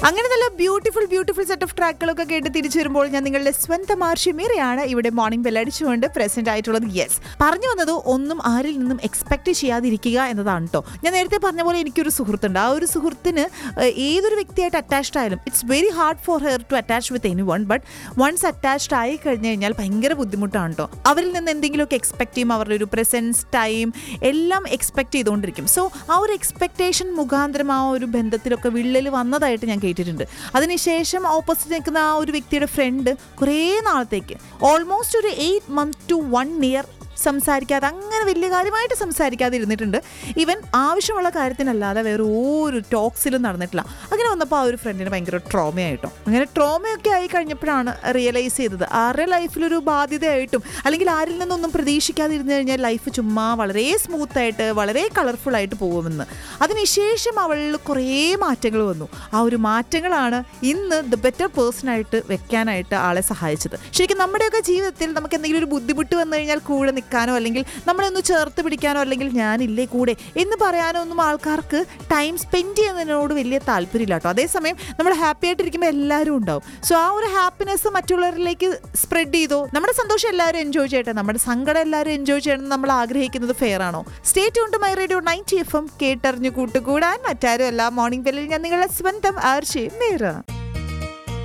അങ്ങനെ നല്ല beautiful beautiful set of ട്രാക്കുകളൊക്കെ കേട്ട് തിരിച്ചു വരുമ്പോൾ ഞാൻ നിങ്ങളുടെ സ്വന്തം ആർഷിമീറയാണ് ഇവിടെ മോർണിംഗ് ബെല്ലടിച്ചുകൊണ്ട് പ്രസന്റ് ആയിട്ടുള്ളത് യെസ് പറഞ്ഞു വന്നത് ഒന്നും ആരിൽ നിന്നും എക്സ്പെക്ട് ചെയ്യാതിരിക്കുക എന്നതാണ് കേട്ടോ ഞാൻ നേരത്തെ പറഞ്ഞ പോലെ എനിക്കൊരു സുഹൃത്തുണ്ട് ആ ഒരു സുഹൃത്തിന് ഏഹ്, ഏതൊരു വ്യക്തിയായിട്ട് അറ്റാച്ച്ഡ് ആയാലും it's very hard for her to attach with anyone but once attached ആയി കഴിഞ്ഞു കഴിഞ്ഞാൽ ഭയങ്കര ബുദ്ധിമുട്ടാണ് കേട്ടോ അവരിൽ നിന്ന് എന്തെങ്കിലുമൊക്കെ എക്സ്പെക്ട് ചെയ്യും അവരുടെ ഒരു പ്രസൻസ് ടൈം എല്ലാം എക്സ്പെക്ട് ചെയ്തുകൊണ്ടിരിക്കും സോ ആ ഒരു എക്സ്പെക്ടേഷൻ മുഖാന്തരം ആ ഒരു ബന്ധത്തിലൊക്കെ വിള്ളൽ വന്നതായിട്ട് ഞാൻ കേട്ടിട്ടുണ്ട് അതിനുശേഷം ഓപ്പോസിറ്റ് നിൽക്കുന്ന ആ ഒരു വ്യക്തിയുടെ ഫ്രണ്ട് കുറേ നാളത്തേക്ക് ഓൾമോസ്റ്റ് ഒരു eight month to one year സംസാരിക്കാതെ അങ്ങനെ വലിയ കാര്യമായിട്ട് സംസാരിക്കാതെ ഇരുന്നിട്ടുണ്ട് ഈവൻ ആവശ്യമുള്ള കാര്യത്തിനല്ലാതെ വേറെ ഒരു ടോക്സിലും നടന്നിട്ടില്ല അങ്ങനെ വന്നപ്പോൾ ആ ഒരു ഫ്രണ്ടിന് ഭയങ്കര ട്രോമയായിട്ടോ അങ്ങനെ ട്രോമയൊക്കെ ആയി കഴിഞ്ഞപ്പോഴാണ് റിയലൈസ് ചെയ്തത് ആരുടെ ലൈഫിലൊരു ബാധ്യതയായിട്ടും അല്ലെങ്കിൽ ആരിൽ നിന്നൊന്നും പ്രതീക്ഷിക്കാതെ ഇരുന്ന് കഴിഞ്ഞാൽ ലൈഫ് ചുമ്മാ വളരെ സ്മൂത്തായിട്ട് വളരെ കളർഫുൾ ആയിട്ട് പോകുമെന്ന് അതിനുശേഷം അവളിൽ കുറേ മാറ്റങ്ങൾ വന്നു ആ ഒരു മാറ്റങ്ങളാണ് ഇന്ന് ദ ബെറ്റർ പേഴ്സൺ ആയിട്ട് വെക്കാനായിട്ട് ആളെ സഹായിച്ചത് ശരിക്കും നമ്മുടെയൊക്കെ ജീവിതത്തിൽ നമുക്ക് എന്തെങ്കിലും ഒരു ബുദ്ധിമുട്ട് വന്നു കഴിഞ്ഞാൽ കൂടെ നിൽക്കാനോ അല്ലെങ്കിൽ നമ്മളെ ഒന്ന് ചേർത്ത് പിടിക്കാനോ അല്ലെങ്കിൽ ഞാനില്ലേ കൂടെ എന്ന് പറയാനോ ഒന്നും ആൾക്കാർക്ക് ടൈം സ്പെൻഡ് ചെയ്യുന്നതിനോട് വലിയ താല്പര്യമില്ല കേട്ടോ അതേസമയം നമ്മൾ ഹാപ്പി ആയിട്ടിരിക്കുമ്പോൾ എല്ലാവരും ഉണ്ടാവും സോ ആ ഒരു ഹാപ്പിനെസ് മറ്റുള്ളവരിലേക്ക് സ്പ്രെഡ് ചെയ്തോ നമ്മുടെ സന്തോഷം എല്ലാവരും എൻജോയ് ചെയ്യട്ടെ നമ്മുടെ സങ്കടം എല്ലാവരും എൻജോയ് ചെയ്യണം എന്ന് നമ്മൾ ആഗ്രഹിക്കുന്നത് ഫെയർ ആണോ സ്റ്റേറ്റ് കൊണ്ട് My Radio ninety F M കേട്ടറിഞ്ഞു കൂട്ടുകൂടാൻ മറ്റാരും അല്ല മോർണിംഗ് ബെല്ലിൽ ഞാൻ നിങ്ങളുടെ സ്വന്തം ആർച്ചയും നേരാം